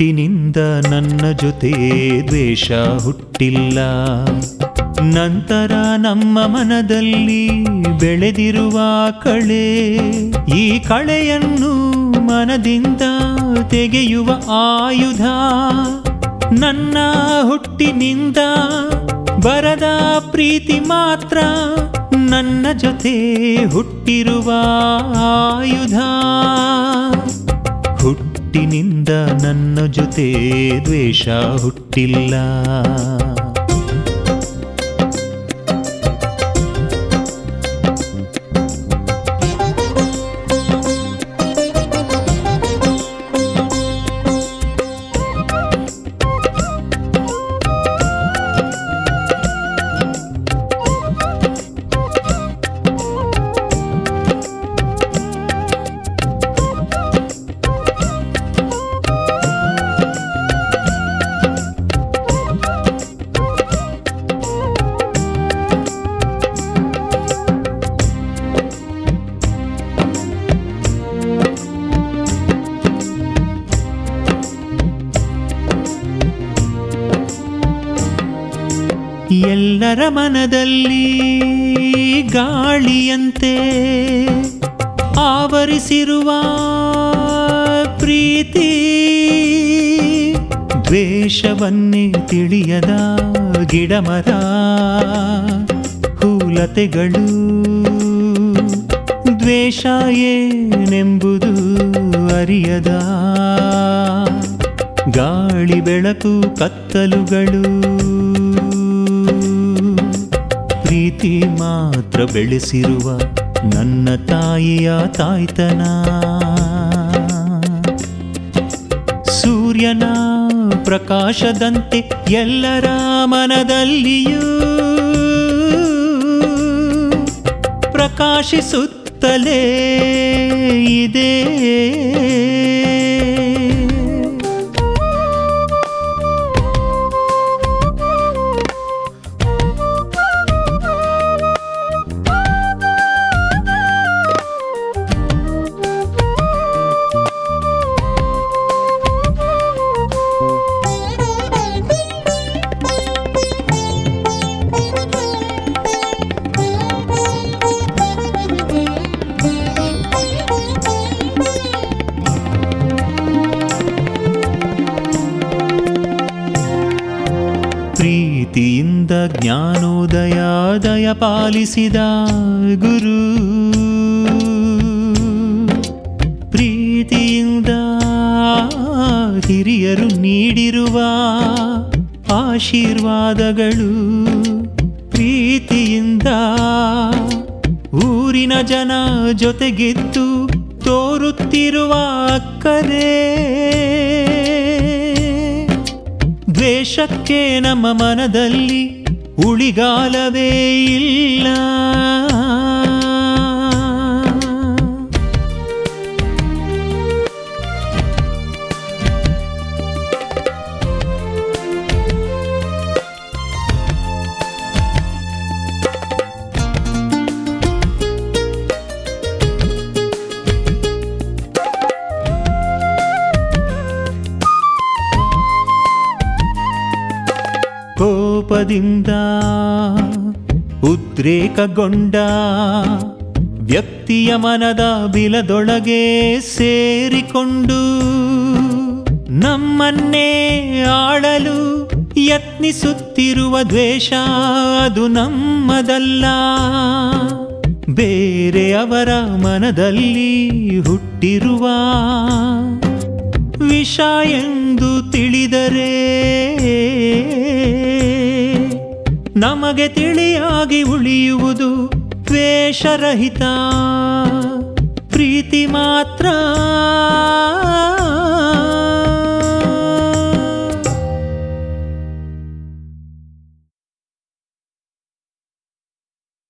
ಹುಟ್ಟಿನಿಂದ ನನ್ನ ಜೊತೆ ದ್ವೇಷ ಹುಟ್ಟಿಲ್ಲ ನಂತರ ನಮ್ಮ ಮನದಲ್ಲಿ ಬೆಳೆದಿರುವ ಕಳೆ ಈ ಕಳೆಯನ್ನು ಮನದಿಂದ ತೆಗೆಯುವ ಆಯುಧ ನನ್ನ ಹುಟ್ಟಿನಿಂದ ಬರದ ಪ್ರೀತಿ ಮಾತ್ರ ನನ್ನ ಜೊತೆ ಹುಟ್ಟಿರುವ ಆಯುಧ ಹುಟ್ಟಿನಿಂದ ನನ್ನ ಜೊತೆ ದ್ವೇಷ ಹುಟ್ಟಿಲ್ಲ ಎಲ್ಲರ ಮನದಲ್ಲಿ ಗಾಳಿಯಂತೆ ಆವರಿಸಿರುವ ಪ್ರೀತಿ ದ್ವೇಷವನ್ನೇ ತಿಳಿಯದ ಗಿಡಮರ ಹೂಲತೆಗಳು ದ್ವೇಷ ಏನೆಂಬುದು ಅರಿಯದ ಗಾಳಿ ಬೆಳಕು ಕತ್ತಲುಗಳು ಪ್ರೀತಿ ಮಾತ್ರ ಬೆಳೆಸಿರುವ ನನ್ನ ತಾಯಿಯ ತಾಯ್ತನ ಸೂರ್ಯನ ಪ್ರಕಾಶದಂತೆ ಎಲ್ಲರ ಮನದಲ್ಲಿಯೂ ಪ್ರಕಾಶಿಸುತ್ತಲೇ ಇದೆ ಪ್ರೀತಿಯಿಂದ ಜ್ಞಾನೋದಯ ದಯ ಪಾಲಿಸಿದ ಗುರು ಪ್ರೀತಿಯಿಂದ ಹಿರಿಯರು ನೀಡಿರುವ ಆಶೀರ್ವಾದಗಳು ಪ್ರೀತಿಯಿಂದ ಊರಿನ ಜನ ಜೊತೆಗಿದ್ದು ತೋರುತ್ತಿರುವ ಅಕ್ಕರೆ ದ್ವೇಷಕ್ಕೆ ನಮ್ಮ ಮನದಲ್ಲಿ ಉಳಿಗಾಲವೇ ಇಲ್ಲ ಕೋಪದಿಂದ ಉದ್ರೇಕಗೊಂಡ ವ್ಯಕ್ತಿಯ ಮನದ ಬಿಲದೊಳಗೆ ಸೇರಿಕೊಂಡು ನಮ್ಮನ್ನೇ ಆಳಲು ಯತ್ನಿಸುತ್ತಿರುವ ದ್ವೇಷ ಅದು ನಮ್ಮದಲ್ಲ ಬೇರೆಯವರ ಮನದಲ್ಲಿ ಹುಟ್ಟಿರುವ ವಿಷ ಎಂದು ತಿಳಿದರೆ ನಮಗೆ ತಿಳಿಯಾಗಿ ಉಳಿಯುವುದು ದ್ವೇಷರಹಿತ ಪ್ರೀತಿ ಮಾತ್ರ